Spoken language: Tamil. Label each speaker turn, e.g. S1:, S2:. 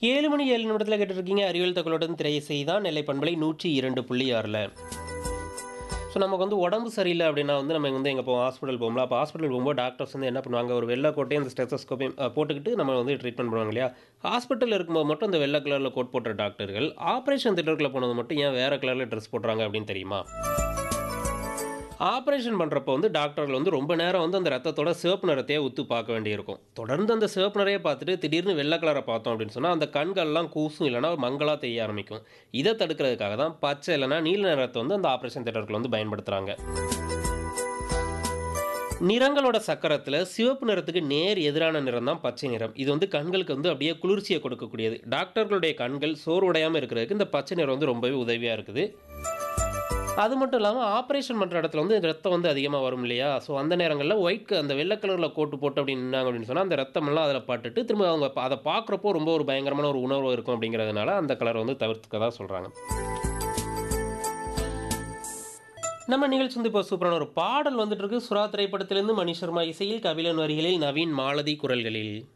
S1: ஏழு மணி ஏழு நிமிடத்தில் கேட்டுருக்கீங்க அறிவியல் தகவலுடன் திரையை செய்தான் நெல்லை பண்பலை நூற்றி இரண்டு புள்ளி ஆறில் ஸோ நமக்கு வந்து உடம்பு சரியில்லை அப்படின்னா வந்து நம்ம வந்து எங்கே போவோம் ஹாஸ்பிட்டல் போகும்போது அப்போ ஹாஸ்பிட்டல் போகும்போது டாக்டர்ஸ் வந்து என்ன பண்ணுவாங்க ஒரு வெள்ளை கோட்டையும் இந்த ஸ்டெத்தஸ்கோப்பையும் போட்டுக்கிட்டு நம்ம வந்து ட்ரீட்மெண்ட் பண்ணுவாங்க இல்லையா ஹாஸ்பிட்டலில் இருக்கும்போது மட்டும் இந்த வெள்ளை கலரில் கோட் போட்ட டாக்டர்கள் ஆப்ரேஷன் தியேட்டருக்குள்ள போனது மட்டும் ஏன் வேறு கலரில் ட்ரெஸ் போடுறாங்க அப்படின்னு தெரியுமா ஆப்ரேஷன் பண்ணுறப்போ வந்து டாக்டர்கள் வந்து ரொம்ப நேரம் வந்து அந்த ரத்தத்தோட சிவப்பு நிறத்தையே உத்து பார்க்க வேண்டியிருக்கும் தொடர்ந்து அந்த சிவப்பு நிறைய பார்த்துட்டு திடீர்னு வெள்ளை கலரை பார்த்தோம் அப்படின்னு சொன்னால் அந்த கண்கள்லாம் கூசும் இல்லைனா மங்களாக தெரிய ஆரம்பிக்கும் இதை தடுக்கிறதுக்காக தான் பச்சை இல்லைனா நீல நிறத்தை வந்து அந்த ஆப்ரேஷன் தியேட்டருக்குள்ள வந்து பயன்படுத்துகிறாங்க நிறங்களோட சக்கரத்தில் சிவப்பு நிறத்துக்கு நேர் எதிரான நிறம் தான் பச்சை நிறம் இது வந்து கண்களுக்கு வந்து அப்படியே குளிர்ச்சியை கொடுக்கக்கூடியது டாக்டர்களுடைய கண்கள் சோர்வுடையாமல் இருக்கிறதுக்கு இந்த பச்சை நிறம் வந்து ரொம்பவே உதவியாக இருக்குது அது மட்டும் இல்லாமல் ஆப்ரேஷன் பண்ணுற இடத்துல வந்து ரத்தம் வந்து அதிகமாக வரும் இல்லையா ஸோ அந்த நேரங்களில் ஒயிட் அந்த வெள்ளை கலரில் கோட்டு போட்டு அப்படின்னு நின்னாங்க அப்படின்னு சொன்னால் அந்த ரத்தமெல்லாம் அதில் பட்டுட்டு திரும்ப அவங்க ப- அதை பார்க்குறப்போ ரொம்ப ஒரு பயங்கரமான ஒரு உணர்வு இருக்கும் அப்படிங்கிறதுனால அந்த கலர் வந்து தவிர்த்துக்க தான் சொல்கிறாங்க நம்ம நிகழ்ச்சி வந்து இப்போ சூப்பரான ஒரு பாடல் வந்துட்டு இருக்கு சுறா திரைப்படத்திலிருந்து மணி சர்மா இசையில் கபிலன் வரிகளில் நவீன் மாலதி குரல்களில்